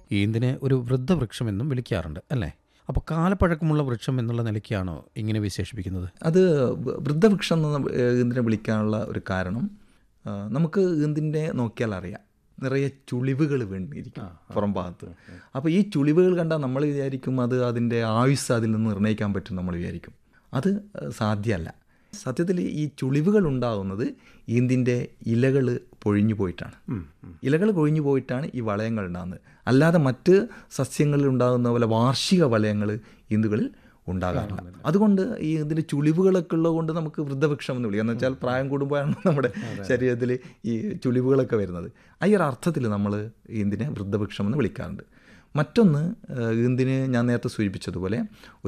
ഈന്തിനെ ഒരു വൃദ്ധവൃക്ഷമെന്നും വിളിക്കാറുണ്ട് അല്ലേ അപ്പോൾ കാലപ്പഴക്കമുള്ള വൃക്ഷം എന്നുള്ള നിലയ്ക്കാണോ ഇങ്ങനെ വിശേഷിപ്പിക്കുന്നത് അത് വ- വൃദ്ധവൃക്ഷം എന്ന് ഈന്തിനെ വിളിക്കാനുള്ള ഒരു കാരണം ആ, നമുക്ക് ഈന്തിൻ്റെ നോക്കിയാൽ അറിയാം നിറയെ ചുളിവുകൾ വീണിരിക്കും പുറം ഭാഗത്ത് അപ്പോൾ ഈ ചുളിവുകൾ കണ്ടാൽ നമ്മൾ വിചാരിക്കും അത് അതിൻ്റെ ആയുസ് അതിൽ നിന്ന് നിർണ്ണയിക്കാൻ പറ്റും നമ്മൾ വിചാരിക്കും അത് സാധ്യമല്ല സത്യത്തിൽ ഈ ചുളിവുകൾ ഉണ്ടാകുന്നത് ഈന്തിൻ്റെ ഇലകൾ പൊഴിഞ്ഞു പോയിട്ടാണ് ഇലകൾ കൊഴിഞ്ഞു പോയിട്ടാണ് ഈ വളയങ്ങൾ ഉണ്ടാകുന്നത് അല്ലാതെ മറ്റ് സസ്യങ്ങളിൽ ഉണ്ടാകുന്ന പോലെ വാർഷിക വളയങ്ങൾ ഈന്തുകളിൽ ഉണ്ടാകാറില്ല അതുകൊണ്ട് ഈ ഇതിൻ്റെ ചുളിവുകളൊക്കെ ഉള്ളത് കൊണ്ട് നമുക്ക് വൃദ്ധവൃക്ഷം എന്ന് വിളിക്കാം എന്ന് വെച്ചാൽ പ്രായം കൂടുമ്പോഴാണ് നമ്മുടെ ശരീരത്തിൽ ഈ ചുളിവുകളൊക്കെ വരുന്നത് ആ ഈ ഒരു അർത്ഥത്തിൽ നമ്മൾ ഈന്തിനെ വൃദ്ധവൃക്ഷം എന്ന് വിളിക്കാറുണ്ട് മറ്റൊന്ന് ഏഹ്, ഈന്തിന് ഞാൻ നേരത്തെ സൂചിപ്പിച്ചതുപോലെ